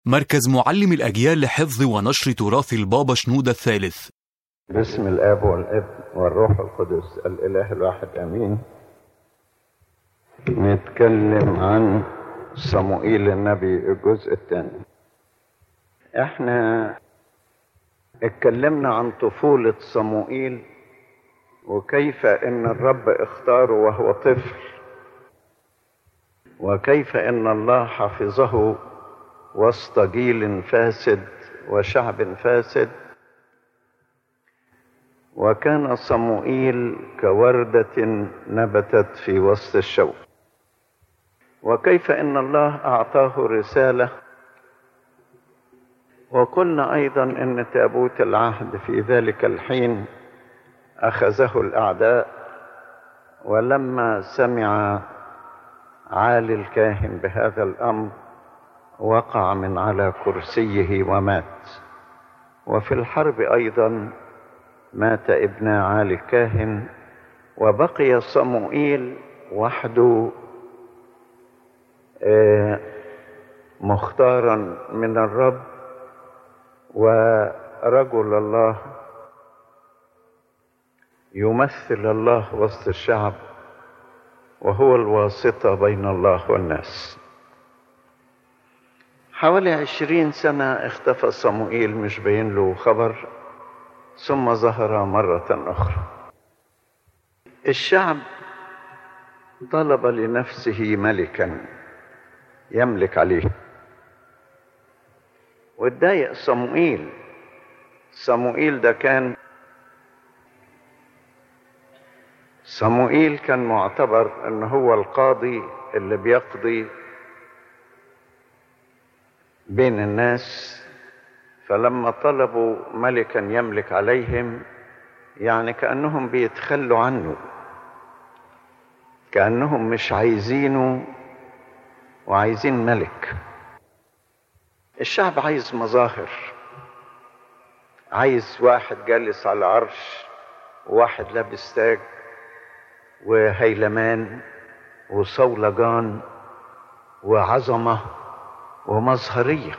مركز معلم الأجيال لحفظ ونشر تراث البابا شنودة الثالث باسم الاب والابن والروح القدس الاله الواحد امين نتكلم عن صموئيل النبي الجزء الثاني احنا اتكلمنا عن طفولة صموئيل وكيف ان الرب اختاره وهو طفل وكيف ان الله حفظه وسط جيل فاسد وشعب فاسد وكان صموئيل كوردة نبتت في وسط الشوك وكيف ان الله اعطاه رسالة وقلنا ايضا ان تابوت العهد في ذلك الحين اخذه الاعداء ولما سمع عالي الكاهن بهذا الامر وقع من على كرسيه ومات وفي الحرب ايضا مات ابن عالي الكاهن وبقي صموئيل وحده مختارا من الرب ورجل الله يمثل الله وسط الشعب وهو الواسطة بين الله والناس حوالي عشرين سنة اختفى صموئيل مش بين له خبر ثم ظهر مرة أخرى الشعب طلب لنفسه ملكا يملك عليه واتضايق صموئيل صموئيل ده كان صموئيل كان معتبر ان هو القاضي اللي بيقضي بين الناس فلما طلبوا ملكا يملك عليهم يعني كانهم بيتخلوا عنه كانهم مش عايزينه وعايزين ملك الشعب عايز مظاهر عايز واحد جالس على عرش وواحد لابس تاج وهيلمان وصولجان وعظمة ومظهرية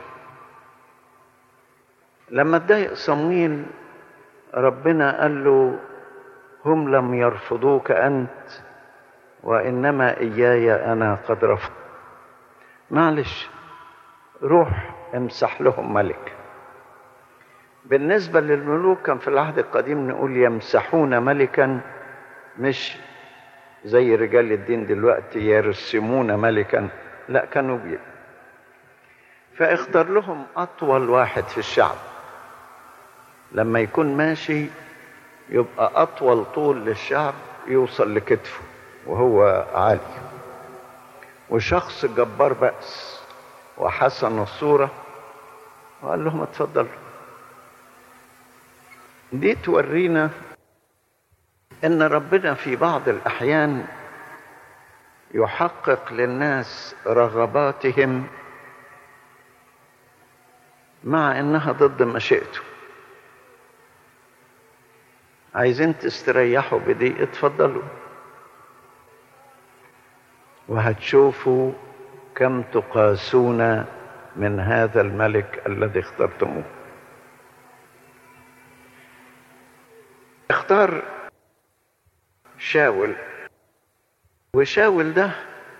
لما اتضايق صمويل ربنا قال له هم لم يرفضوك أنت وإنما إياي أنا قد رفض معلش روح امسح لهم ملك بالنسبة للملوك كان في العهد القديم نقول يمسحون ملكا مش زي رجال الدين دلوقتي يرسمون ملكا لا كانوا بيه فاختار لهم أطول واحد في الشعب لما يكون ماشي يبقى أطول طول للشعب يوصل لكتفه وهو عالي وشخص جبار بأس وحسن الصورة وقال لهم اتفضلوا دي تورينا ان ربنا في بعض الاحيان يحقق للناس رغباتهم مع انها ضد مشيئته عايزين تستريحوا بدي اتفضلوا وهتشوفوا كم تقاسون من هذا الملك الذي اخترتموه اختار شاول وشاول ده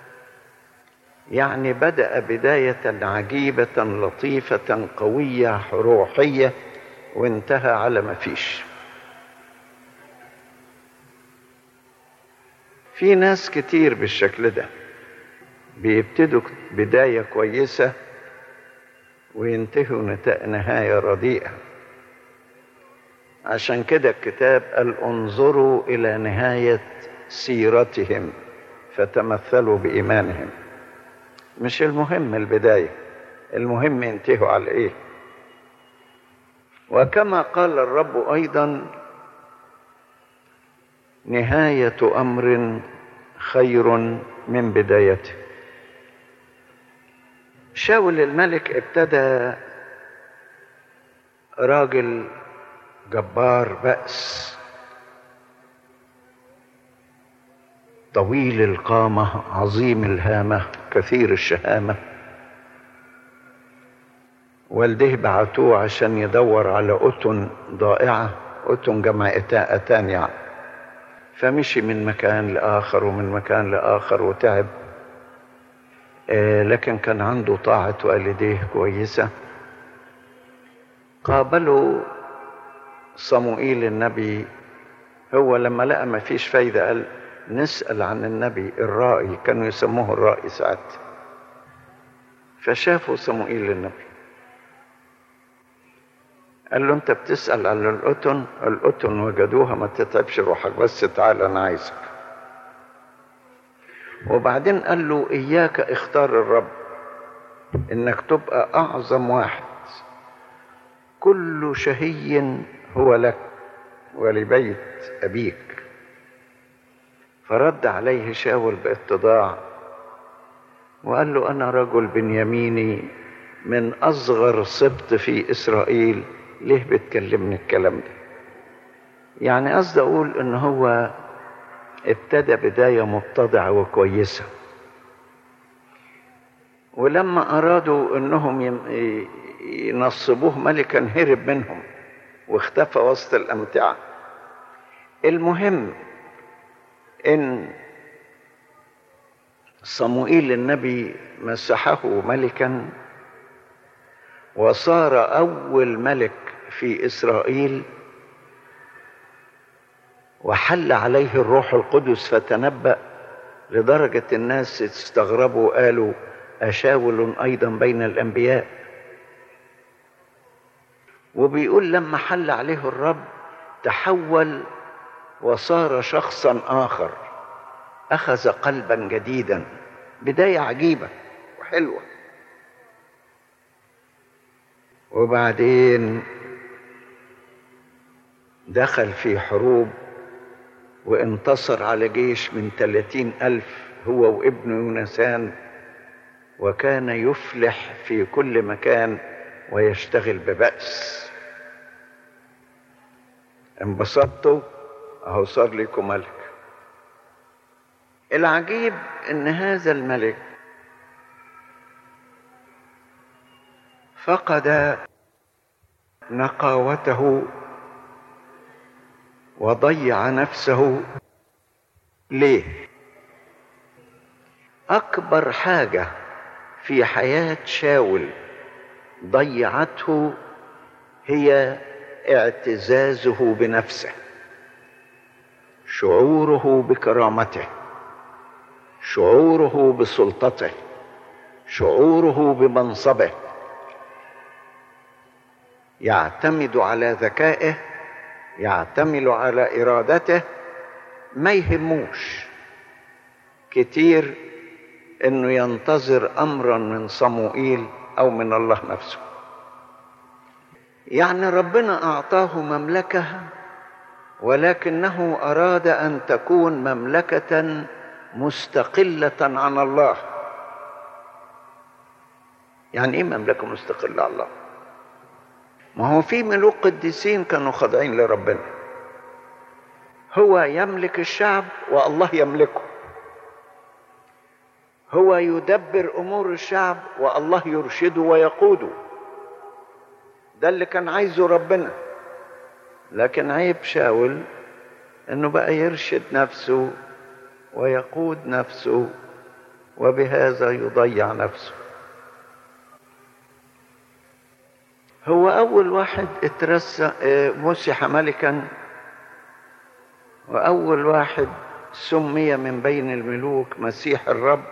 يعني بدأ بداية عجيبة لطيفة قوية روحية وانتهى على ما فيش في ناس كتير بالشكل ده بيبتدوا بداية كويسة وينتهوا نهاية رديئة عشان كده الكتاب قال انظروا إلى نهاية سيرتهم فتمثلوا بإيمانهم مش المهم البداية المهم ينتهوا على إيه وكما قال الرب أيضا نهاية أمر خير من بدايته شاول الملك ابتدى راجل جبار بأس طويل القامة عظيم الهامة كثير الشهامة والده بعتوه عشان يدور على أتن ضائعة أتن جمع أتان يعني فمشي من مكان لآخر ومن مكان لآخر وتعب لكن كان عنده طاعة والديه كويسة قابلوا صموئيل النبي هو لما لقى ما فيش فايدة قال نسأل عن النبي الرائي كانوا يسموه الرائي ساعات فشافوا صموئيل النبي قال له انت بتسأل على الأتن الأتن وجدوها ما تتعبش روحك بس تعال أنا عايزك وبعدين قال له إياك اختار الرب إنك تبقى أعظم واحد كل شهي هو لك ولبيت أبيك فرد عليه شاول باتضاع وقال له أنا رجل بنياميني من أصغر سبط في إسرائيل ليه بتكلمني الكلام ده يعني قصدي أقول إن هو ابتدى بداية متضعة وكويسة ولما أرادوا إنهم ينصبوه ملكا هرب منهم واختفى وسط الأمتعة المهم إن صموئيل النبي مسحه ملكا وصار أول ملك في إسرائيل وحل عليه الروح القدس فتنبأ لدرجة الناس استغربوا قالوا أشاول أيضا بين الأنبياء وبيقول لما حل عليه الرب تحول وصار شخصا آخر أخذ قلبا جديدا بداية عجيبة وحلوة وبعدين دخل في حروب وانتصر على جيش من ثلاثين ألف هو وابنه يونسان وكان يفلح في كل مكان ويشتغل ببأس انبسطتوا اهو صار لكم ملك العجيب ان هذا الملك فقد نقاوته وضيع نفسه ليه اكبر حاجه في حياه شاول ضيعته هي اعتزازه بنفسه شعوره بكرامته شعوره بسلطته شعوره بمنصبه يعتمد على ذكائه يعتمد على ارادته ما يهموش كتير انه ينتظر امرا من صموئيل او من الله نفسه يعني ربنا اعطاه مملكه ولكنه اراد ان تكون مملكه مستقله عن الله يعني ايه مملكه مستقله عن الله ما هو في ملوك قديسين كانوا خاضعين لربنا هو يملك الشعب والله يملكه هو يدبر امور الشعب والله يرشده ويقوده ده اللي كان عايزه ربنا لكن عيب شاول انه بقى يرشد نفسه ويقود نفسه وبهذا يضيع نفسه هو اول واحد اترسى مسح ملكا واول واحد سمي من بين الملوك مسيح الرب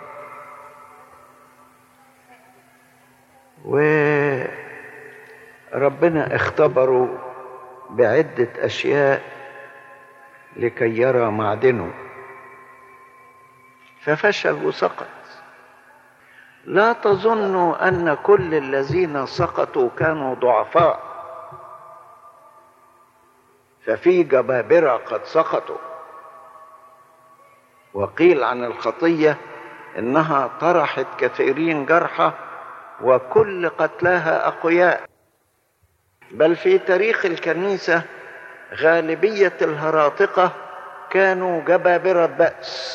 وربنا اختبره بعدة أشياء لكي يرى معدنه ففشل وسقط لا تظنوا أن كل الذين سقطوا كانوا ضعفاء ففي جبابرة قد سقطوا وقيل عن الخطية إنها طرحت كثيرين جرحى وكل قتلاها أقوياء بل في تاريخ الكنيسة غالبية الهراطقة كانوا جبابرة بأس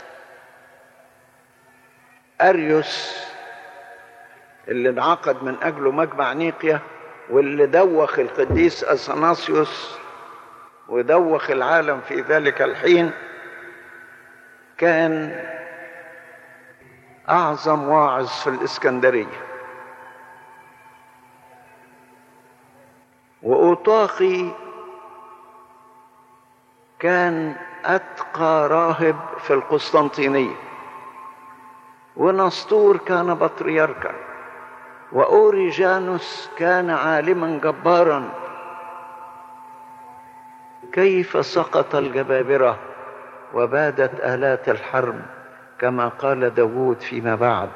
أريوس اللي انعقد من أجله مجمع نيقيا واللي دوخ القديس اثناسيوس ودوخ العالم في ذلك الحين كان اعظم واعظ في الاسكندريه واوطاقي كان اتقى راهب في القسطنطينيه ونسطور كان بطريركا واوريجانوس كان عالما جبارا كيف سقط الجبابره وبادت الات الحرب كما قال داود فيما بعد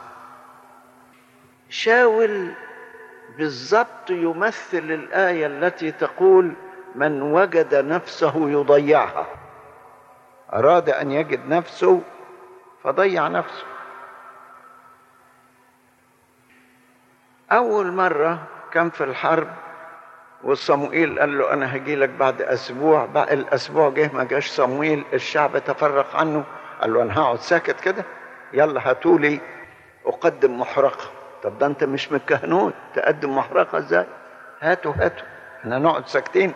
شاول بالضبط يمثل الايه التي تقول من وجد نفسه يضيعها اراد ان يجد نفسه فضيع نفسه اول مره كان في الحرب وصموئيل قال له انا هجي لك بعد اسبوع بقى الاسبوع جه ما جاش صموئيل الشعب تفرق عنه قال له انا هقعد ساكت كده يلا هاتولي اقدم محرقه طب ده انت مش من الكهنوت تقدم محرقه ازاي هاتوا هاتوا احنا نقعد ساكتين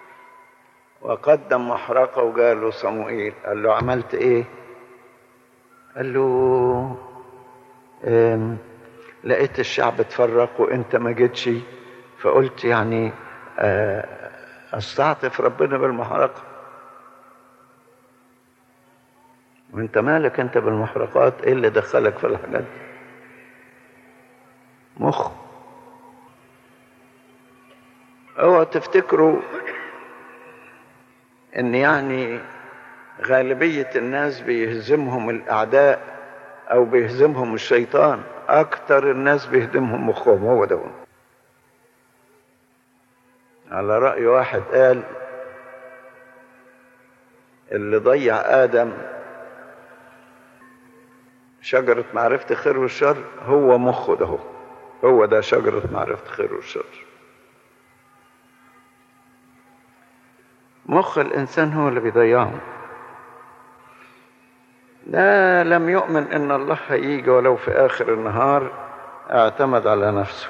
وقدم محرقه وجاله صموئيل قال له عملت ايه قال له ام لقيت الشعب اتفرق وانت ما جيتش فقلت يعني استعطف ربنا بالمحرقه وانت مالك انت بالمحرقات ايه اللي دخلك في الحاجات دي مخ اوعوا تفتكروا ان يعني غالبية الناس بيهزمهم الاعداء او بيهزمهم الشيطان اكتر الناس بيهدمهم مخهم هو ده على رأي واحد قال اللي ضيع آدم شجرة معرفة الخير والشر هو مخه ده هو هو ده شجرة معرفة الخير والشر مخ الإنسان هو اللي بيضيعه ده لم يؤمن إن الله هيجي ولو في آخر النهار اعتمد على نفسه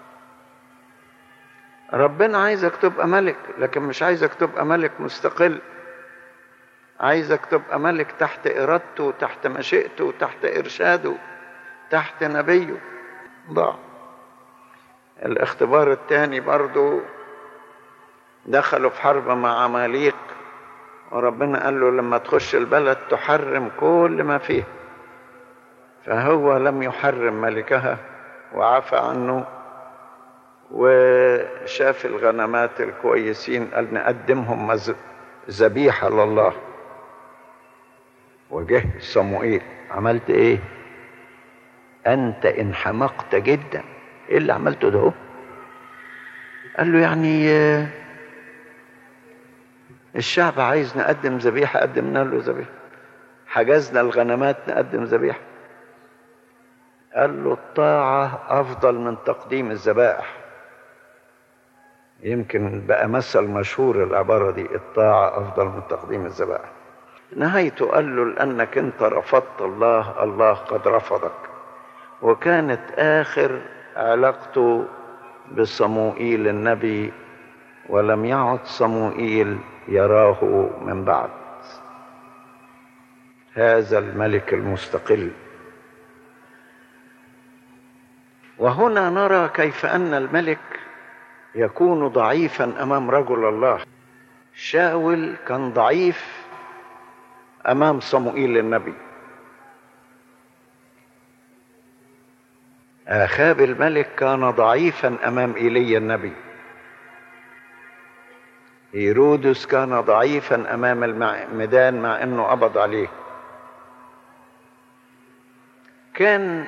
ربنا عايزك تبقى ملك لكن مش عايزك تبقى ملك مستقل عايزك تبقى ملك تحت إرادته تحت مشيئته تحت إرشاده تحت نبيه ضاع الاختبار الثاني برضو دخلوا في حرب مع عماليق وربنا قال له لما تخش البلد تحرم كل ما فيه فهو لم يحرم ملكها وعفى عنه وشاف الغنمات الكويسين قال نقدمهم ذبيحة لله وجه صموئيل عملت ايه انت انحمقت جدا ايه اللي عملته ده قال له يعني الشعب عايز نقدم ذبيحة قدمنا له ذبيحة حجزنا الغنمات نقدم ذبيحة قال له الطاعة أفضل من تقديم الذبائح يمكن بقى مثل مشهور العبارة دي الطاعة أفضل من تقديم الذبائح نهايته قال له لأنك أنت رفضت الله الله قد رفضك وكانت آخر علاقته بصموئيل النبي ولم يعد صموئيل يراه من بعد هذا الملك المستقل وهنا نرى كيف ان الملك يكون ضعيفا امام رجل الله شاول كان ضعيف امام صموئيل النبي اخاب الملك كان ضعيفا امام ايليا النبي هيرودس كان ضعيفا امام الميدان مع انه قبض عليه كان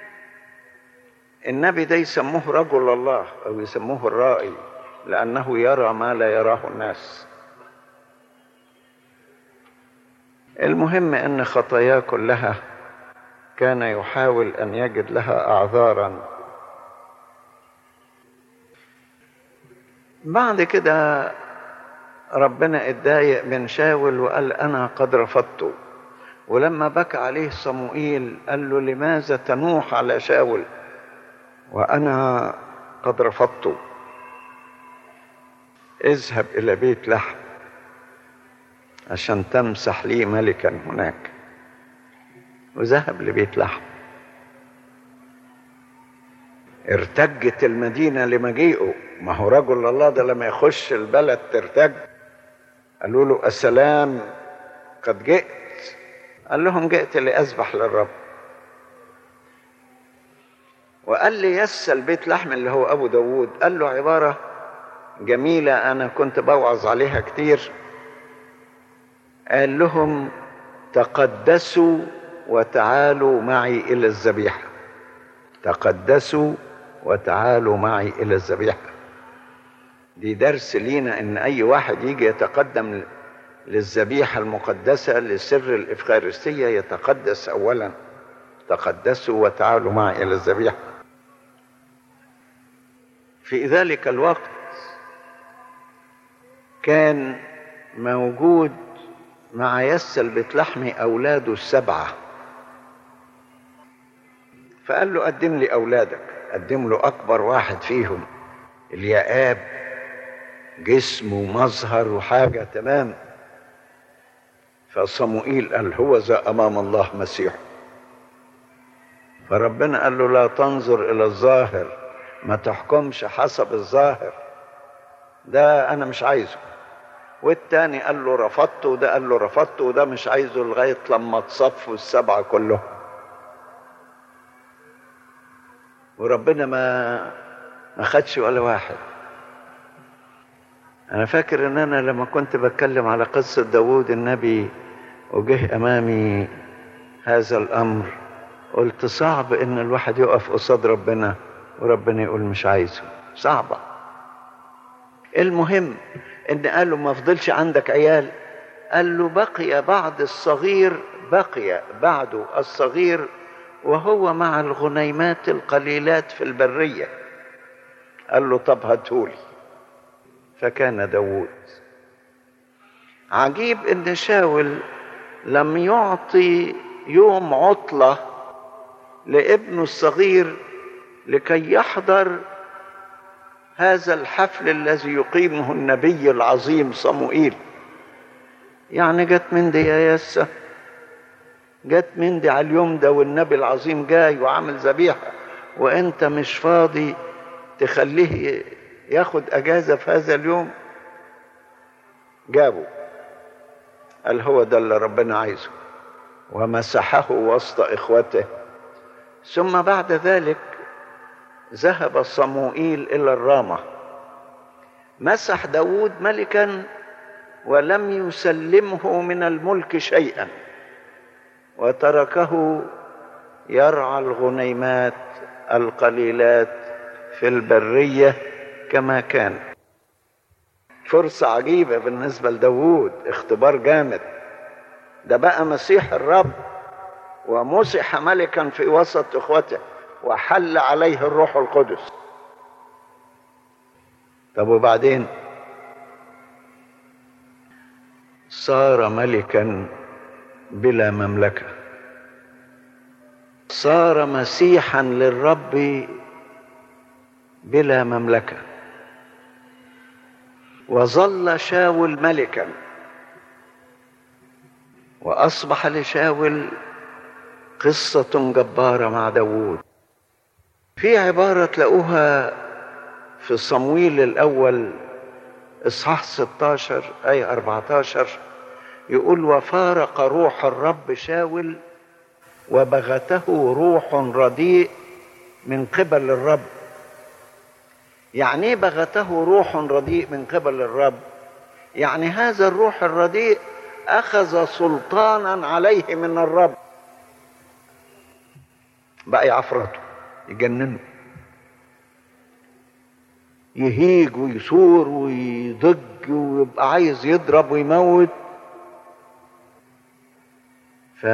النبي ده يسموه رجل الله او يسموه الرائي لانه يرى ما لا يراه الناس المهم ان خطاياه كلها كان يحاول ان يجد لها اعذارا بعد كده ربنا اتضايق من شاول وقال انا قد رفضته ولما بكى عليه صموئيل قال له لماذا تنوح على شاول وانا قد رفضته اذهب إلى بيت لحم عشان تمسح لي ملكا هناك وذهب لبيت لحم ارتجت المدينة لمجيئه ما هو رجل الله ده لما يخش البلد ترتج قالوا له السلام قد جئت قال لهم جئت لأذبح للرب وقال لي يس البيت لحم اللي هو أبو داود قال له عبارة جميلة أنا كنت بوعظ عليها كتير قال لهم تقدسوا وتعالوا معي إلى الذبيحة تقدسوا وتعالوا معي إلى الذبيحة دي درس لينا إن أي واحد يجي يتقدم للذبيحة المقدسة لسر الإفخارستية يتقدس أولا تقدسوا وتعالوا معي إلى الذبيحة في ذلك الوقت كان موجود مع يسل بتلحمي أولاده السبعة فقال له قدم لي أولادك قدم له أكبر واحد فيهم اليآب جسم ومظهر وحاجة تمام فصموئيل قال هو ذا أمام الله مسيح فربنا قال له لا تنظر إلى الظاهر ما تحكمش حسب الظاهر ده أنا مش عايزه والتاني قال له رفضته وده قال له رفضته وده مش عايزه لغاية لما تصفوا السبعة كلهم وربنا ما ما خدش ولا واحد انا فاكر ان انا لما كنت بتكلم على قصة داوود النبي وجه امامي هذا الامر قلت صعب ان الواحد يقف قصاد ربنا وربنا يقول مش عايزه صعبة المهم ان قال له ما فضلش عندك عيال قال له بقي بعد الصغير بقي بعده الصغير وهو مع الغنيمات القليلات في البرية قال له طب هاتهولي فكان داود عجيب ان شاول لم يعطي يوم عطلة لابنه الصغير لكي يحضر هذا الحفل الذي يقيمه النبي العظيم صموئيل يعني جت من دي يا يسه جت من دي على اليوم ده والنبي العظيم جاي وعامل ذبيحة وانت مش فاضي تخليه ياخد اجازة في هذا اليوم جابه قال هو ده اللي ربنا عايزه ومسحه وسط اخوته ثم بعد ذلك ذهب صموئيل الى الرامة مسح داود ملكا ولم يسلمه من الملك شيئا وتركه يرعى الغنيمات القليلات في البرية كما كان فرصة عجيبة بالنسبة لداود اختبار جامد ده بقى مسيح الرب ومسح ملكا في وسط اخوته وحل عليه الروح القدس طب وبعدين صار ملكا بلا مملكه صار مسيحا للرب بلا مملكه وظل شاول ملكا واصبح لشاول قصه جباره مع داوود في عباره تلاقوها في صمويل الاول اصحاح 16 اي 14 يقول وفارق روح الرب شاول وبغته روح رديء من قبل الرب يعني ايه بغته روح رديء من قبل الرب يعني هذا الروح الرديء اخذ سلطانا عليه من الرب بقى يعفرته يجننه يهيج ويثور ويضج ويبقى عايز يضرب ويموت ف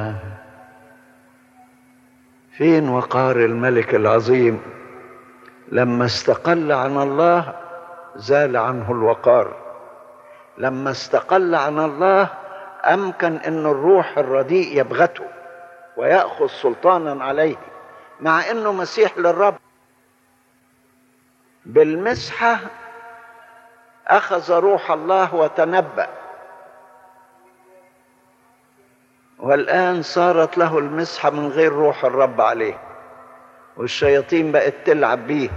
فين وقار الملك العظيم لما استقل عن الله زال عنه الوقار لما استقل عن الله امكن ان الروح الرديء يبغته وياخذ سلطانا عليه مع انه مسيح للرب بالمسحه اخذ روح الله وتنبأ والآن صارت له المسحة من غير روح الرب عليه والشياطين بقت تلعب بيه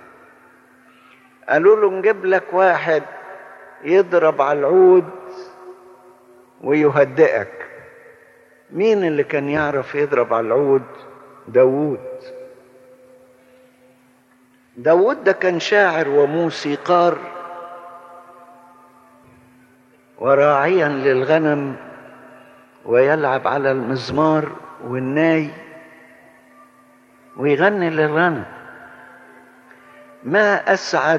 قالوا له نجيب لك واحد يضرب على العود ويهدئك مين اللي كان يعرف يضرب على العود داوود داوود ده كان شاعر وموسيقار وراعيا للغنم ويلعب على المزمار والناي ويغني للغنم ما اسعد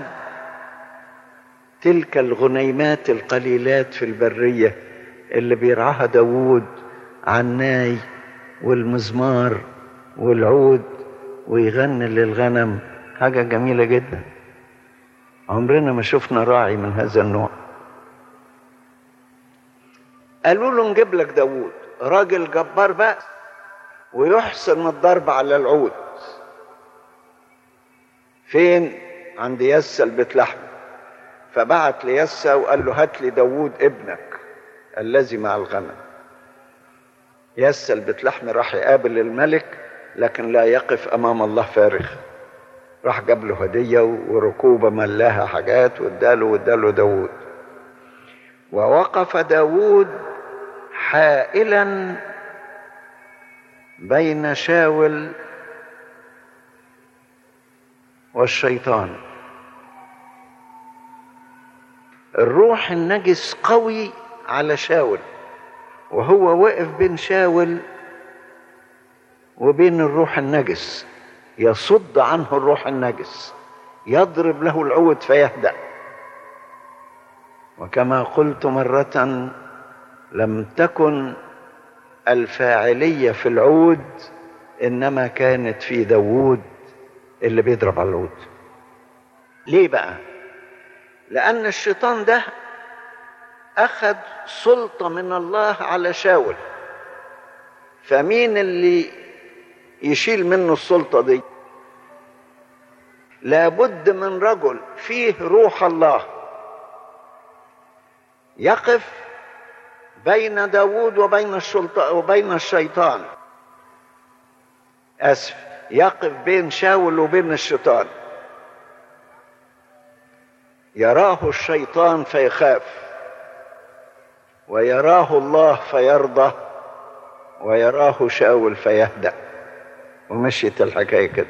تلك الغنيمات القليلات في البريه اللي بيرعاها داوود عناي والمزمار والعود ويغني للغنم حاجه جميله جدا عمرنا ما شفنا راعي من هذا النوع قالوا له نجيب لك داوود راجل جبار بقى ويحسن الضرب على العود فين عند يسا البيت لحم فبعت ليسا وقال له هات لي داوود ابنك الذي مع الغنم يسا البيت لحم راح يقابل الملك لكن لا يقف امام الله فارغ راح جاب له هديه وركوبه ملاها حاجات واداله واداله داوود ووقف داوود حائلا بين شاول والشيطان الروح النجس قوي على شاول وهو واقف بين شاول وبين الروح النجس يصد عنه الروح النجس يضرب له العود فيهدأ وكما قلت مرة لم تكن الفاعلية في العود إنما كانت في داوود اللي بيضرب على العود ليه بقى لأن الشيطان ده أخذ سلطة من الله على شاول فمين اللي يشيل منه السلطة دي لابد من رجل فيه روح الله يقف بين داوود وبين السلطة وبين الشيطان أسف يقف بين شاول وبين الشيطان يراه الشيطان فيخاف ويراه الله فيرضى ويراه شاول فيهدأ ومشيت الحكاية كده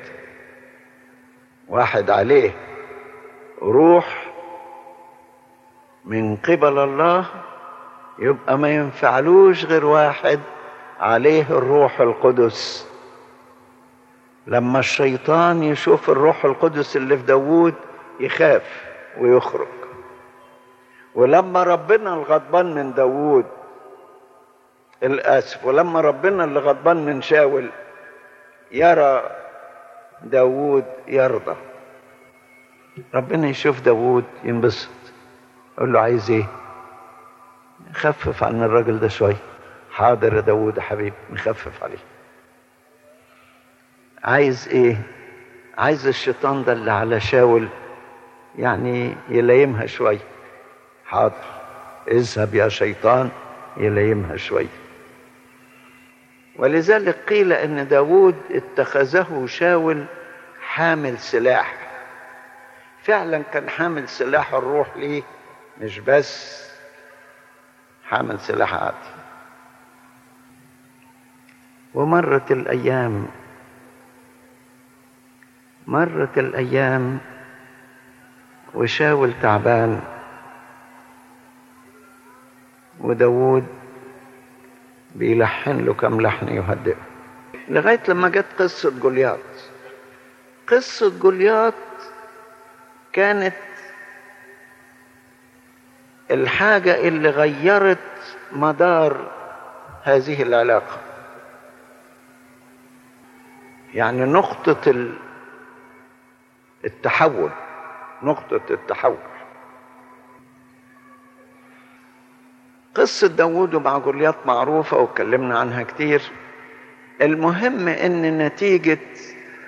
واحد عليه روح من قبل الله يبقى ما ينفعلوش غير واحد عليه الروح القدس لما الشيطان يشوف الروح القدس اللي في داوود يخاف ويخرج ولما ربنا الغضبان من داوود الاسف ولما ربنا اللي غضبان من شاول يرى داوود يرضى ربنا يشوف داوود ينبسط يقول له عايز ايه خفف عن الراجل ده شويه حاضر يا داوود يا حبيبي نخفف عليه عايز ايه عايز الشيطان ده اللي على شاول يعني يليمها شويه حاضر اذهب يا شيطان يليمها شويه ولذلك قيل ان داود اتخذه شاول حامل سلاح فعلا كان حامل سلاح الروح ليه مش بس حامل سلاح عادي ومرت الايام مرت الايام وشاول تعبان وداود بيلحن له كم لحن يهدئه لغاية لما جت قصة جولياط قصة جولياط كانت الحاجة اللي غيرت مدار هذه العلاقة يعني نقطة التحول نقطة التحول قصة داوود مع جولياط معروفة واتكلمنا عنها كتير المهم ان نتيجة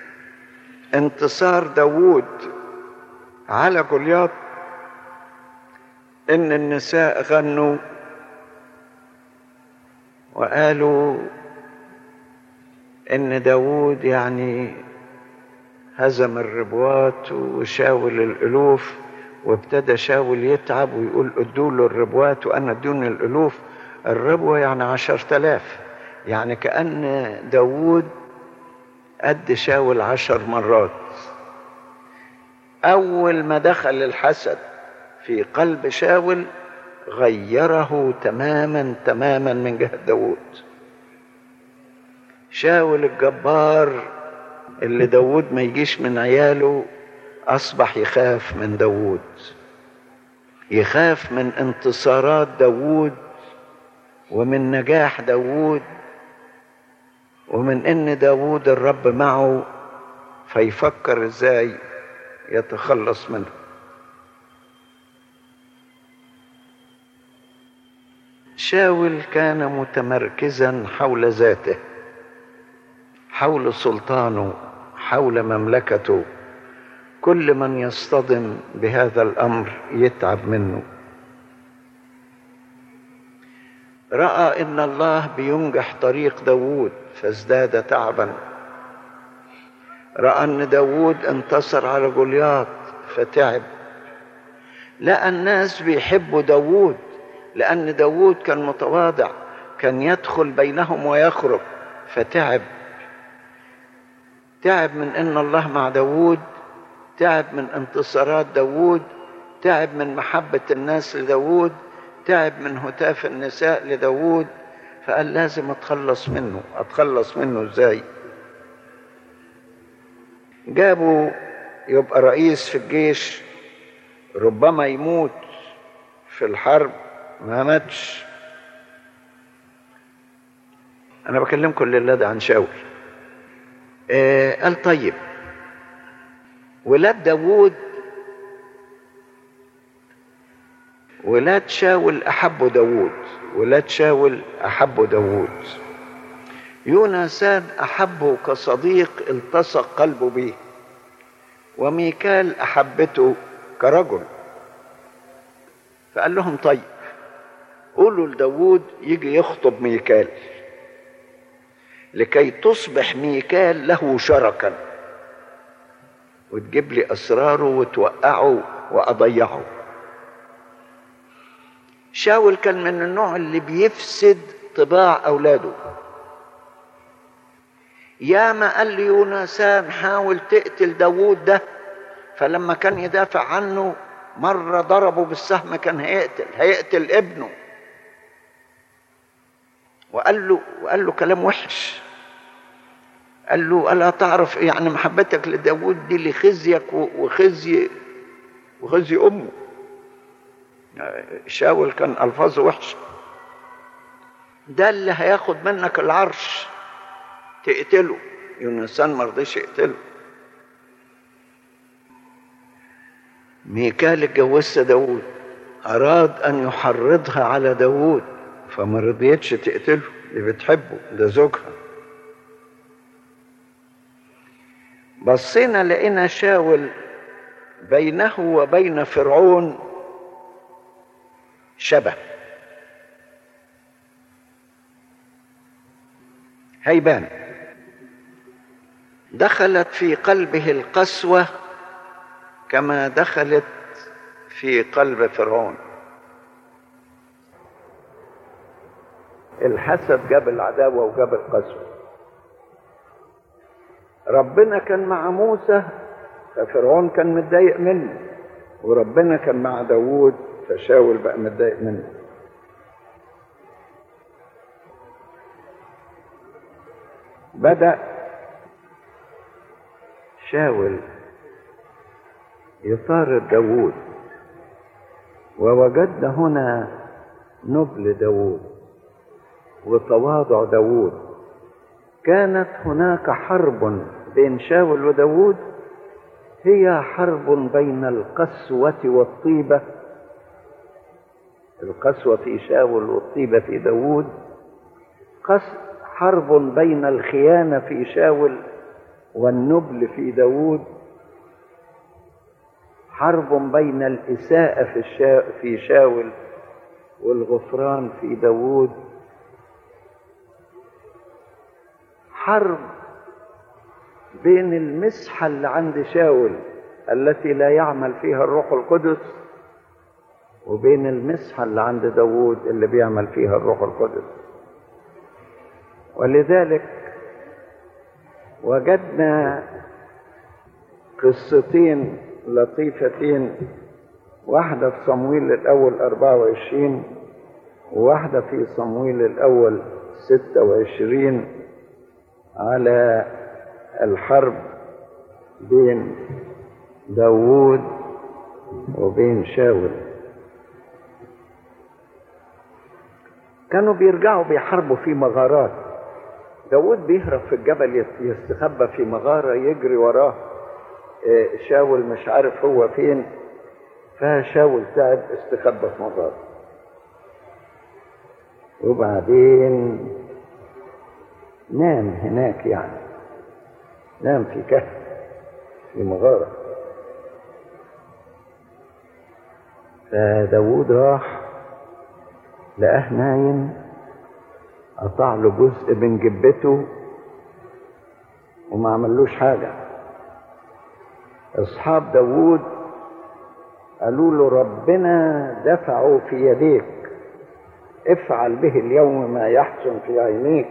انتصار داوود على جولياط ان النساء غنوا وقالوا ان داود يعني هزم الربوات وشاول الالوف وابتدى شاول يتعب ويقول ادوا له الربوات وانا ادوني الالوف الربوه يعني عشر تلاف يعني كأن داود قد شاول عشر مرات أول ما دخل الحسد في قلب شاول غيره تماما تماما من جهة داود شاول الجبار اللي داود ما يجيش من عياله أصبح يخاف من داود يخاف من انتصارات داود ومن نجاح داود ومن ان داود الرب معه فيفكر ازاي يتخلص منه شاول كان متمركزا حول ذاته حول سلطانه حول مملكته كل من يصطدم بهذا الامر يتعب منه راى ان الله بينجح طريق داوود فازداد تعبا راى ان داوود انتصر على جولياط فتعب لقى الناس بيحبوا داوود لان داوود كان متواضع كان يدخل بينهم ويخرج فتعب تعب من ان الله مع داوود تعب من انتصارات داوود تعب من محبة الناس لداوود تعب من هتاف النساء لداوود فقال لازم اتخلص منه اتخلص منه ازاي جابوا يبقى رئيس في الجيش ربما يموت في الحرب ما ماتش انا بكلمكم الليله ده عن شاول آه قال طيب ولاد داوود ولاد شاول أحبوا داوود ولاد شاول أحبوا داوود يونسان أحبه كصديق التصق قلبه به وميكال أحبته كرجل فقال لهم طيب قولوا لداوود يجي يخطب ميكال لكي تصبح ميكال له شركا وتجيب لي اسراره وتوقعه واضيعه شاول كان من النوع اللي بيفسد طباع اولاده يا ما قال لي يونسان حاول تقتل داوود ده فلما كان يدافع عنه مرة ضربه بالسهم كان هيقتل هيقتل ابنه وقال له وقال له كلام وحش قال له ألا تعرف يعني محبتك لداود دي لخزيك وخزي وخزي أمه شاول كان ألفاظه وحشة ده اللي هياخد منك العرش تقتله يونسان ما رضيش يقتله ميكال اتجوزت داود أراد أن يحرضها على داود فما رضيتش تقتله اللي بتحبه ده زوجها بصينا لقينا شاول بينه وبين فرعون شبه هيبان دخلت في قلبه القسوه كما دخلت في قلب فرعون الحسد جاب العداوه وجاب القسوه ربنا كان مع موسى ففرعون كان متضايق منه وربنا كان مع داوود فشاول بقى متضايق منه بدأ شاول يطارد داوود ووجدنا هنا نبل داوود وتواضع داوود كانت هناك حرب بين شاول وداوود هي حرب بين القسوة والطيبة القسوة في شاول والطيبة في داوود قس حرب بين الخيانة في شاول والنبل في داوود حرب بين الإساءة في, الشا... في شاول والغفران في داوود حرب بين المسحة اللي عند شاول التي لا يعمل فيها الروح القدس وبين المسحة اللي عند داوود اللي بيعمل فيها الروح القدس ولذلك وجدنا قصتين لطيفتين واحدة في صمويل الأول 24 وواحدة في صمويل الأول 26 على الحرب بين داوود وبين شاول كانوا بيرجعوا بيحاربوا في مغارات داود بيهرب في الجبل يستخبى في مغارة يجري وراه شاول مش عارف هو فين فشاول تعب استخبى في مغارة وبعدين نام هناك يعني نام في كهف في مغارة فداود راح لقاه نايم قطع له جزء من جبته وما عملوش حاجة أصحاب داوود قالوا له ربنا دفعه في يديك افعل به اليوم ما يحسن في عينيك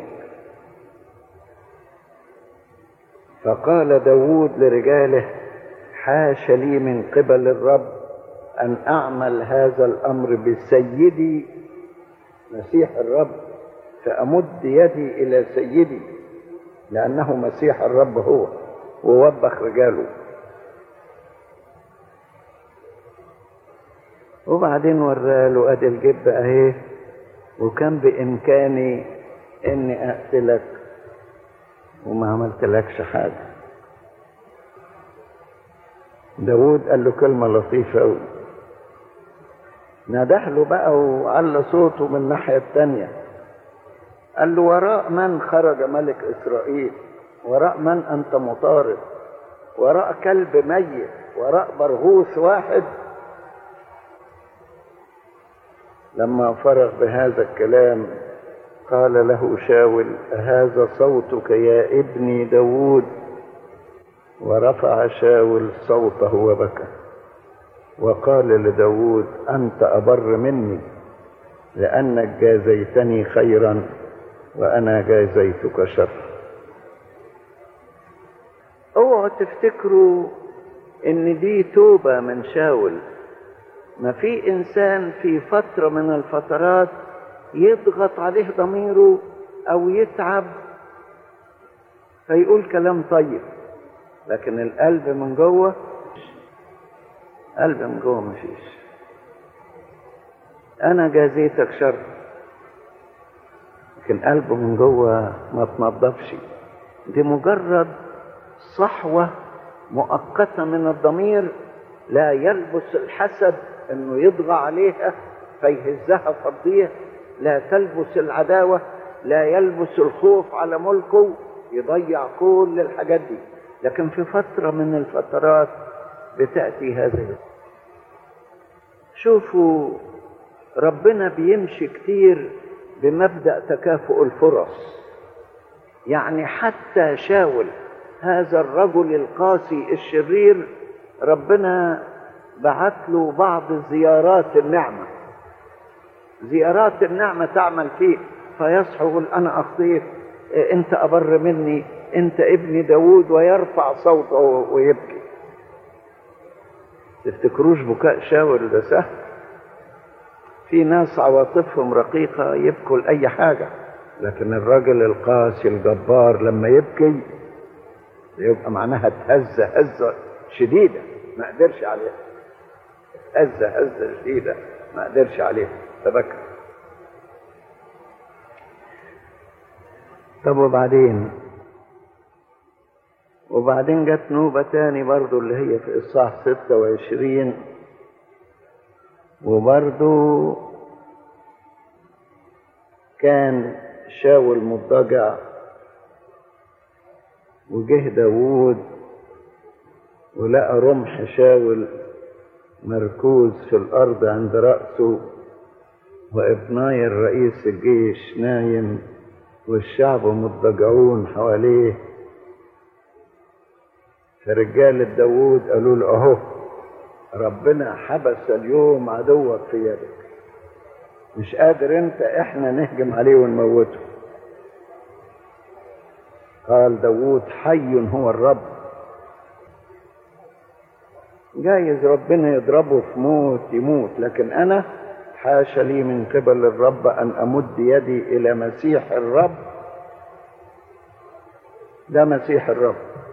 فقال داوود لرجاله حاش لي من قبل الرب أن أعمل هذا الأمر بسيدي مسيح الرب فأمد يدي إلى سيدي لأنه مسيح الرب هو ووبخ رجاله وبعدين وراله ادي الجب اهي وكان بامكاني اني اقتلك وما عملتلكش حاجه داود قال له كلمه لطيفه قوي نده له بقى وعلى صوته من الناحيه التانيه قال له وراء من خرج ملك اسرائيل وراء من انت مطارد وراء كلب ميت وراء برغوث واحد لما فرغ بهذا الكلام قال له شاول هذا صوتك يا ابني داود ورفع شاول صوته وبكى وقال لداود أنت أبر مني لأنك جازيتني خيرا وأنا جازيتك شر اوعوا تفتكروا ان دي توبة من شاول ما في انسان في فترة من الفترات يضغط عليه ضميره او يتعب فيقول كلام طيب لكن القلب من جوه قلب من جوه مفيش انا جازيتك شر لكن قلبه من جوه ما تنضفش دي مجرد صحوة مؤقتة من الضمير لا يلبس الحسد انه يطغى عليها فيهزها فضيه لا تلبس العداوة لا يلبس الخوف على ملكه يضيع كل الحاجات دي لكن في فترة من الفترات بتأتي هذه شوفوا ربنا بيمشي كتير بمبدأ تكافؤ الفرص يعني حتى شاول هذا الرجل القاسي الشرير ربنا بعت له بعض زيارات النعمة زيارات النعمة تعمل فيه فيصحو يقول أنا أخطيت أنت أبر مني أنت ابن داود ويرفع صوته ويبكي تفتكروش بكاء شاول ده سهل في ناس عواطفهم رقيقة يبكوا لأي حاجة لكن الراجل القاسي الجبار لما يبكي يبقى معناها تهز هزة شديدة ما قدرش عليها هز هزة شديدة ما قدرش عليها فبكى طب وبعدين وبعدين جت نوبة تاني برضو اللي هي في إصحاح ستة وعشرين وبرضو كان شاول مضطجع وجه داوود ولقى رمح شاول مركوز في الأرض عند رأسه وابناي الرئيس الجيش نايم والشعب مضطجعون حواليه فرجال داوود قالوا له اهو ربنا حبس اليوم عدوك في يدك مش قادر انت احنا نهجم عليه ونموته قال داوود حي هو الرب جايز ربنا يضربه في موت يموت لكن انا حاشا لي من قبل الرب ان امد يدي الى مسيح الرب ده مسيح الرب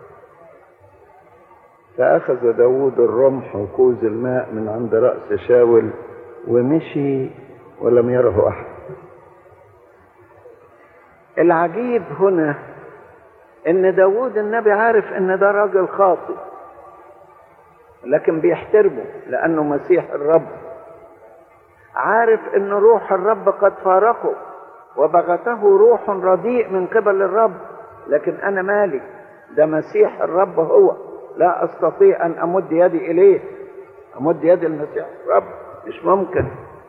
فاخذ داود الرمح وكوز الماء من عند راس شاول ومشي ولم يره احد العجيب هنا ان داود النبي عارف ان ده راجل خاطئ لكن بيحترمه لانه مسيح الرب عارف ان روح الرب قد فارقه وبغته روح رديء من قبل الرب لكن انا مالي ده مسيح الرب هو لا استطيع ان امد يدي اليه امد يدي المسيح الرب مش ممكن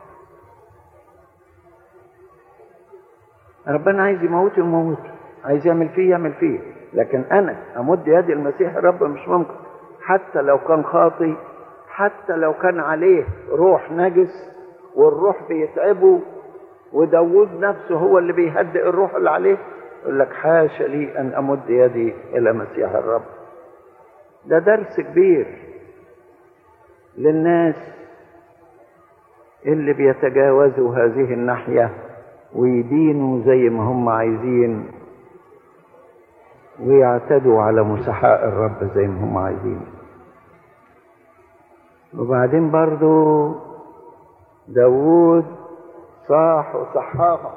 ربنا عايز يموتي يموتي عايز يعمل فيه يعمل فيه لكن انا امد يدي المسيح الرب مش ممكن حتى لو كان خاطي حتى لو كان عليه روح نجس والروح بيتعبه وداود نفسه هو اللي بيهدئ الروح اللي عليه يقول لك حاشا لي ان امد يدي الى مسيح الرب ده درس كبير للناس اللي بيتجاوزوا هذه الناحيه ويدينوا زي ما هم عايزين ويعتدوا على مسحاء الرب زي ما هم عايزين وبعدين برضو داوود صاح وصحاها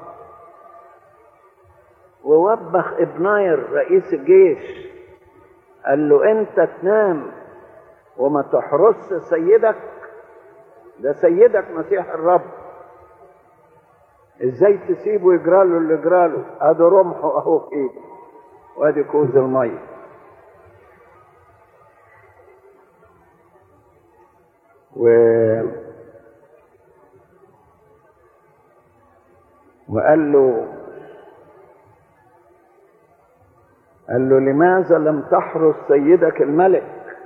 ووبخ ابناير رئيس الجيش قال له انت تنام وما تحرس سيدك ده سيدك مسيح الرب ازاي تسيبه يجرى له اللي جرى له ادي رمحه اهو في ايده وادي كوز الميه و وقال له قال له لماذا لم تحرس سيدك الملك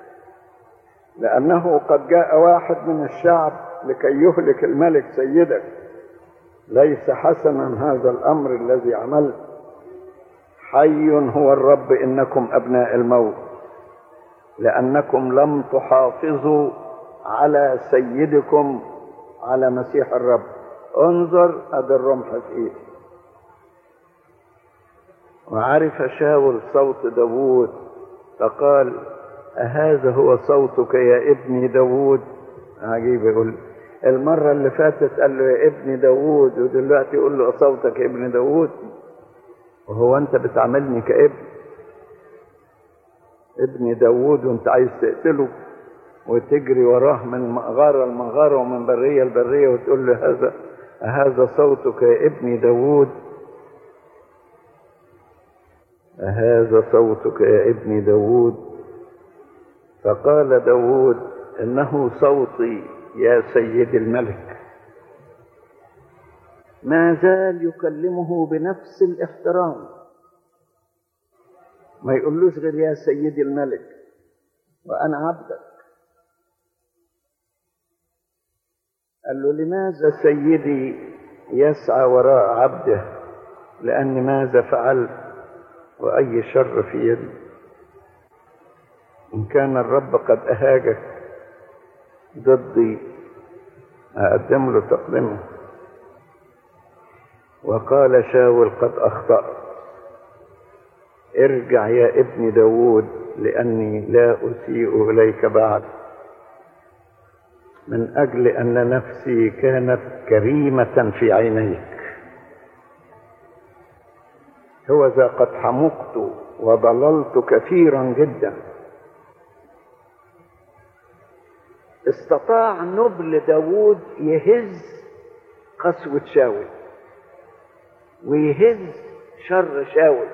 لأنه قد جاء واحد من الشعب لكي يهلك الملك سيدك ليس حسنا هذا الأمر الذي عملت حي هو الرب إنكم أبناء الموت لأنكم لم تحافظوا على سيدكم على مسيح الرب انظر ادي الرمح في ايده وعرف شاول صوت داوود فقال أهذا هو صوتك يا ابني داوود عجيب يقول المرة اللي فاتت قال له يا ابني داوود ودلوقتي يقول له صوتك يا ابن داوود وهو انت بتعاملني كابن ابن داوود وانت عايز تقتله وتجري وراه من مغارة لمغارة ومن برية لبرية وتقول له هذا هذا صوتك يا ابني داوود هذا صوتك يا ابني داوود فقال داوود إنه صوتي يا سيدي الملك ما زال يكلمه بنفس الاحترام ما يقولوش غير يا سيدي الملك وأنا عبدك قال له لماذا سيدي يسعى وراء عبده لأني ماذا فعلت وأي شر في يدي إن كان الرب قد أهاجك ضدي أقدم له تقدمه وقال شاول قد أخطأت ارجع يا ابن داود لأني لا أسيء إليك بعد من أجل أن نفسي كانت كريمة في عينيك هو ذا قد حمقت وضللت كثيرا جدا استطاع نبل داود يهز قسوة شاول ويهز شر شاول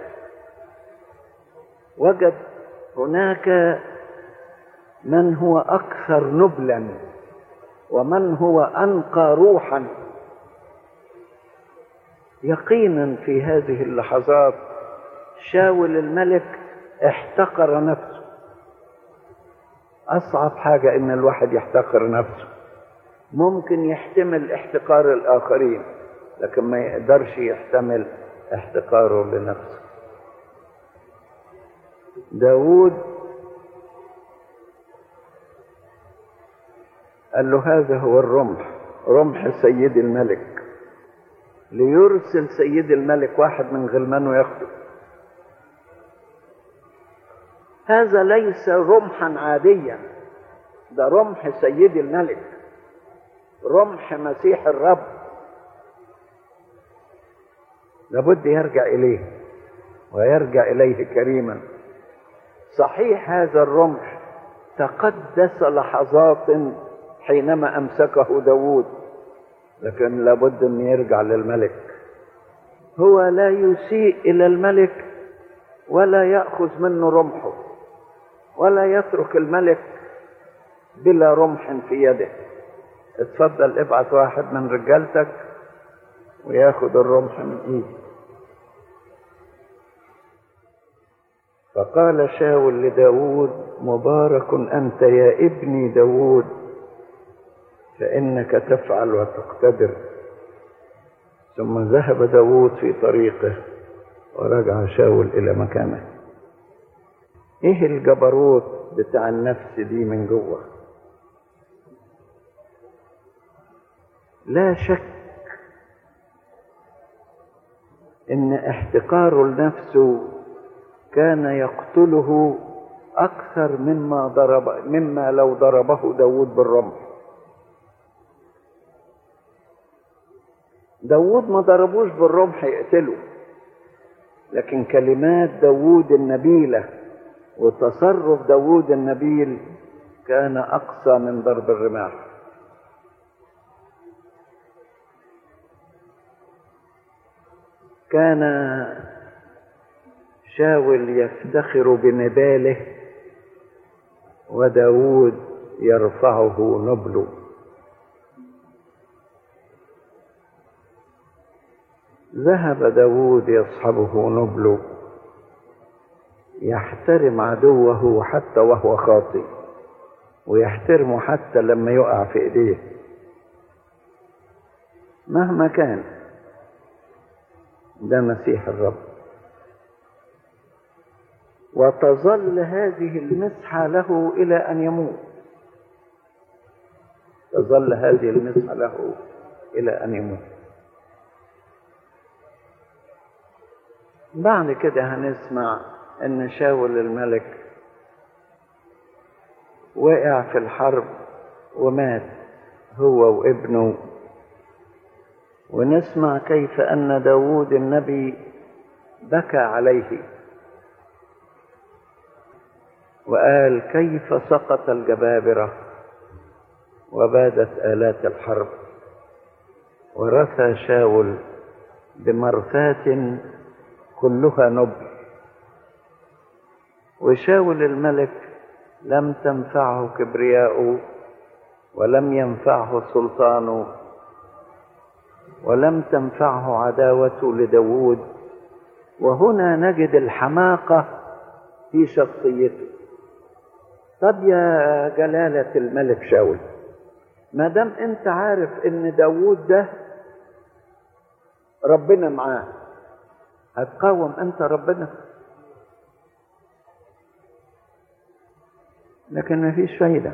وجد هناك من هو أكثر نبلا ومن هو أنقى روحا يقينا في هذه اللحظات شاول الملك احتقر نفسه أصعب حاجة إن الواحد يحتقر نفسه ممكن يحتمل احتقار الآخرين لكن ما يقدرش يحتمل احتقاره لنفسه داود قال له هذا هو الرمح رمح سيد الملك ليرسل سيد الملك واحد من غلمانه ياخده هذا ليس رمحا عاديا ده رمح سيد الملك رمح مسيح الرب لابد يرجع اليه ويرجع اليه كريما صحيح هذا الرمح تقدس لحظات حينما امسكه داود لكن لابد ان يرجع للملك هو لا يسيء الى الملك ولا ياخذ منه رمحه ولا يترك الملك بلا رمح في يده اتفضل ابعت واحد من رجالتك وياخد الرمح من ايدي فقال شاول لداود مبارك أنت يا ابني داود فإنك تفعل وتقتدر ثم ذهب داود في طريقه ورجع شاول إلى مكانه إيه الجبروت بتاع النفس دي من جوه لا شك إن احتقاره لنفسه كان يقتله أكثر مما ضرب مما لو ضربه داود بالرمح داود ما ضربوش بالرمح يقتله لكن كلمات داود النبيلة وتصرف داود النبيل كان أقصى من ضرب الرماح كان شاول يفتخر بنباله وداود يرفعه نبله ذهب داود يصحبه نبله يحترم عدوه حتى وهو خاطئ ويحترمه حتى لما يقع في ايديه مهما كان ده مسيح الرب وتظل هذه المسحة له إلى أن يموت تظل هذه المسحة له إلى أن يموت بعد كده هنسمع أن شاول الملك وقع في الحرب ومات هو وابنه ونسمع كيف أن داود النبي بكى عليه وقال كيف سقط الجبابرة وبادت آلات الحرب ورثى شاول بمرثاة كلها نبل وشاول الملك لم تنفعه كبرياءه ولم ينفعه سلطانه ولم تنفعه عداوته لداود وهنا نجد الحماقة في شخصيته طب يا جلالة الملك شاول ما دام انت عارف ان داوود ده ربنا معاه هتقاوم انت ربنا لكن ما فيش فايدة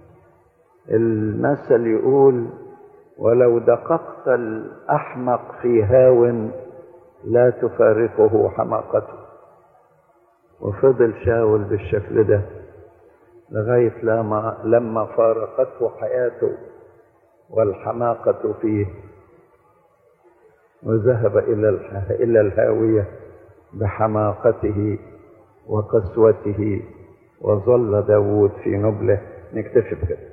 المثل يقول ولو دققت الأحمق في هاو لا تفارقه حماقته وفضل شاول بالشكل ده لغاية لما, لما فارقته حياته والحماقة فيه وذهب إلى إلى الهاوية بحماقته وقسوته وظل داود في نبله نكتفي بكده